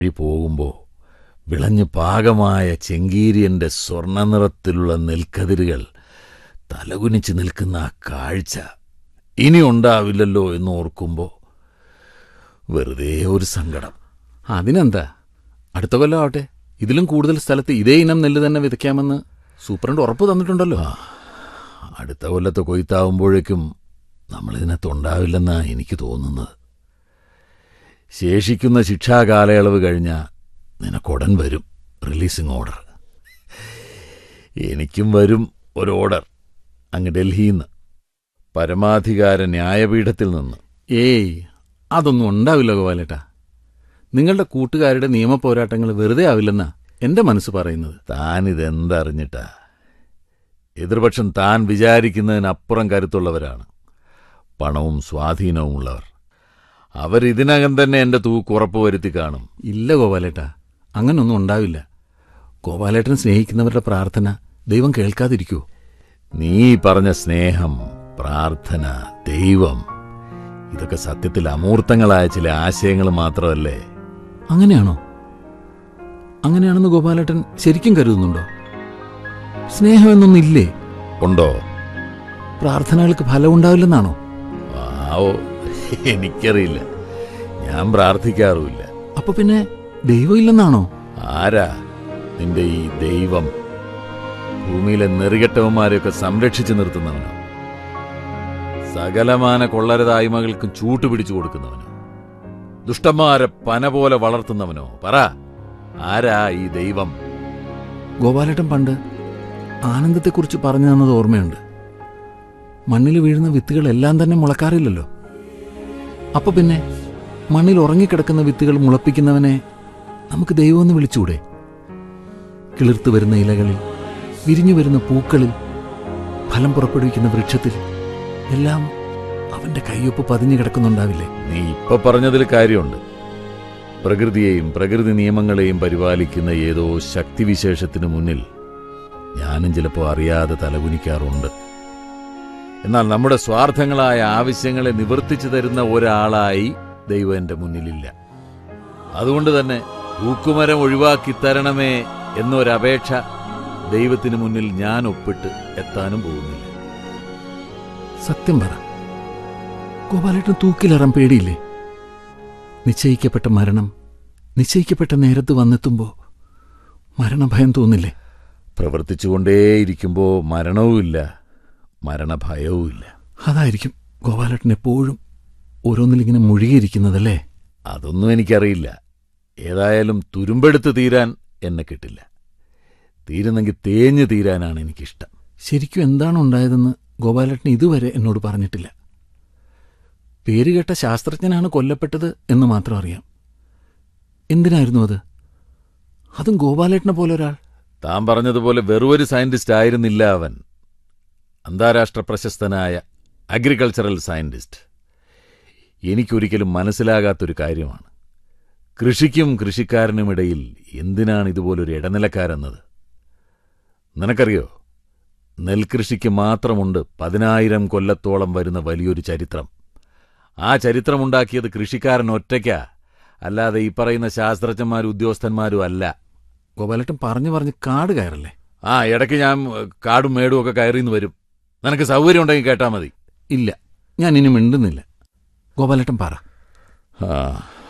വഴി പോകുമ്പോൾ വിളഞ്ഞു പാകമായ ചെങ്കീരിയന്റെ സ്വർണ്ണനിറത്തിലുള്ള നെൽക്കതിരുകൾ തലകുനിച്ച് നിൽക്കുന്ന ആ കാഴ്ച ഇനി ഉണ്ടാവില്ലല്ലോ എന്ന് ഓർക്കുമ്പോൾ വെറുതെ ഒരു സങ്കടം അതിനെന്താ അടുത്ത കൊല്ലം ആവട്ടെ ഇതിലും കൂടുതൽ സ്ഥലത്ത് ഇതേ ഇനം നെല്ല് തന്നെ വിതയ്ക്കാമെന്ന് സൂപ്രണ്ട് ഉറപ്പ് തന്നിട്ടുണ്ടല്ലോ അടുത്ത കൊല്ലത്തെ കൊയ്ത്താവുമ്പോഴേക്കും നമ്മളിതിനകത്ത് ഉണ്ടാവില്ലെന്നാണ് എനിക്ക് തോന്നുന്നത് ശേഷിക്കുന്ന ശിക്ഷാ കാലയളവ് കഴിഞ്ഞാൽ നിനക്കുടൻ വരും റിലീസിംഗ് ഓർഡർ എനിക്കും വരും ഒരു ഓർഡർ അങ്ങ് ഡൽഹിയിൽ നിന്ന് പരമാധികാര ന്യായപീഠത്തിൽ നിന്ന് ഏയ് അതൊന്നും ഉണ്ടാവില്ല ഗോപാലേട്ടാ നിങ്ങളുടെ കൂട്ടുകാരുടെ നിയമ പോരാട്ടങ്ങൾ വെറുതെ ആവില്ലെന്നാ എന്റെ മനസ്സ് പറയുന്നത് താൻ ഇതെന്തറിഞ്ഞിട്ടാ എതിർപക്ഷം താൻ വിചാരിക്കുന്നതിനപ്പുറം കരുത്തുള്ളവരാണ് പണവും സ്വാധീനവും ഉള്ളവർ അവരിതിനകം തന്നെ എന്റെ തൂക്ക് ഉറപ്പ് വരുത്തി കാണും ഇല്ല ഗോപാലേട്ടാ അങ്ങനൊന്നും ഉണ്ടാവില്ല ഗോപാലേട്ടൻ സ്നേഹിക്കുന്നവരുടെ പ്രാർത്ഥന ദൈവം കേൾക്കാതിരിക്കുവോ നീ പറഞ്ഞ സ്നേഹം പ്രാർത്ഥന ദൈവം ഇതൊക്കെ സത്യത്തിൽ അമൂർത്തങ്ങളായ ചില ആശയങ്ങൾ മാത്രമല്ലേ അങ്ങനെയാണോ അങ്ങനെയാണെന്ന് ഗോപാലേട്ടൻ ശരിക്കും കരുതുന്നുണ്ടോ സ്നേഹം എന്നൊന്നില്ലേ ഉണ്ടോ പ്രാർത്ഥനകൾക്ക് ഫലം ഉണ്ടാവില്ലെന്നാണോ ആവോ എനിക്കറിയില്ല ഞാൻ പ്രാർത്ഥിക്കാറുമില്ല അപ്പൊ പിന്നെ ദൈവം ഇല്ലെന്നാണോ ആരാ നിന്റെ ഈ ദൈവം ഭൂമിയിലെ നെറികെട്ടവന്മാരെയൊക്കെ സംരക്ഷിച്ചു നിർത്തുന്നവനോ സകലമാന കൊള്ളരുതായ്മകൾക്കും ചൂട്ടുപിടിച്ചു കൊടുക്കുന്നവനോ ദുഷ്ടന്മാരെ പന പോലെ വളർത്തുന്നവനോ പറ ആരാ ഈ ദൈവം ഗോപാലേട്ടൻ പണ്ട് ആനന്ദത്തെക്കുറിച്ച് പറഞ്ഞു തന്നത് ഓർമ്മയുണ്ട് മണ്ണിൽ വീഴുന്ന വിത്തുകളെല്ലാം തന്നെ മുളക്കാറില്ലല്ലോ അപ്പൊ പിന്നെ മണ്ണിൽ ഉറങ്ങിക്കിടക്കുന്ന വിത്തുകൾ മുളപ്പിക്കുന്നവനെ നമുക്ക് ദൈവമെന്ന് വിളിച്ചൂടെ കിളിർത്തു വരുന്ന ഇലകളിൽ വിരിഞ്ഞു വരുന്ന പൂക്കളിൽ ഫലം പുറപ്പെടുവിക്കുന്ന വൃക്ഷത്തിൽ എല്ലാം അവന്റെ കയ്യൊപ്പ് പതിഞ്ഞു കിടക്കുന്നുണ്ടാവില്ലേ നീ ഇപ്പൊ പറഞ്ഞതിൽ കാര്യമുണ്ട് പ്രകൃതിയെയും പ്രകൃതി നിയമങ്ങളെയും പരിപാലിക്കുന്ന ഏതോ ശക്തിവിശേഷത്തിനു മുന്നിൽ ഞാനും ചിലപ്പോൾ അറിയാതെ തലകുനിക്കാറുണ്ട് എന്നാൽ നമ്മുടെ സ്വാർത്ഥങ്ങളായ ആവശ്യങ്ങളെ നിവർത്തിച്ചു തരുന്ന ഒരാളായി ദൈവം എന്റെ മുന്നിലില്ല അതുകൊണ്ട് തന്നെ ഊക്കുമരം ഒഴിവാക്കി തരണമേ എന്നൊരപേക്ഷ ദൈവത്തിന് മുന്നിൽ ഞാൻ ഒപ്പിട്ട് എത്താനും പോകുന്നില്ല സത്യം പറ ഗോപാലേട്ടൻ തൂക്കിലേറാൻ പേടിയില്ലേ നിശ്ചയിക്കപ്പെട്ട മരണം നിശ്ചയിക്കപ്പെട്ട നേരത്ത് വന്നെത്തുമ്പോ മരണഭയം തോന്നില്ലേ പ്രവർത്തിച്ചുകൊണ്ടേയിരിക്കുമ്പോൾ മരണവുമില്ല മരണഭയവുമില്ല അതായിരിക്കും ഗോപാലേട്ടൻ എപ്പോഴും ഓരോന്നിലിങ്ങനെ മുഴുകിയിരിക്കുന്നതല്ലേ അതൊന്നും എനിക്കറിയില്ല ഏതായാലും തുരുമ്പെടുത്ത് തീരാൻ എന്നെ കിട്ടില്ല തീരുന്നെങ്കിൽ തേഞ്ഞു തീരാനാണ് എനിക്കിഷ്ടം ശരിക്കും എന്താണ് ഉണ്ടായതെന്ന് ഗോപാലേട്ടൻ ഇതുവരെ എന്നോട് പറഞ്ഞിട്ടില്ല പേരുകേട്ട ശാസ്ത്രജ്ഞനാണ് കൊല്ലപ്പെട്ടത് എന്ന് മാത്രം അറിയാം എന്തിനായിരുന്നു അത് അതും ഗോപാലേട്ടനെ പോലെ ഒരാൾ താൻ പറഞ്ഞതുപോലെ വെറുമൊരു സയന്റിസ്റ്റ് ആയിരുന്നില്ല അവൻ അന്താരാഷ്ട്ര പ്രശസ്തനായ അഗ്രികൾച്ചറൽ സയന്റിസ്റ്റ് എനിക്കൊരിക്കലും മനസ്സിലാകാത്തൊരു കാര്യമാണ് കൃഷിക്കും കൃഷിക്കാരനുമിടയിൽ എന്തിനാണ് ഇതുപോലൊരു ഇടനിലക്കാരെന്നത് നിനക്കറിയോ നെൽകൃഷിക്ക് മാത്രമുണ്ട് പതിനായിരം കൊല്ലത്തോളം വരുന്ന വലിയൊരു ചരിത്രം ആ ചരിത്രമുണ്ടാക്കിയത് കൃഷിക്കാരൻ ഒറ്റയ്ക്കാ അല്ലാതെ ഈ പറയുന്ന ശാസ്ത്രജ്ഞന്മാരും ഉദ്യോഗസ്ഥന്മാരും അല്ല ഗോപാലേട്ടൻ പറഞ്ഞു പറഞ്ഞ് കാട് കയറല്ലേ ആ ഇടയ്ക്ക് ഞാൻ ഏ, കാടും മേടും ഒക്കെ കയറിന്ന് വരും നിനക്ക് സൗകര്യം ഉണ്ടെങ്കിൽ കേട്ടാ മതി ഇല്ല ഞാൻ ഇനി മിണ്ടുന്നില്ല ഗോപാലേട്ടൻ പറ ആ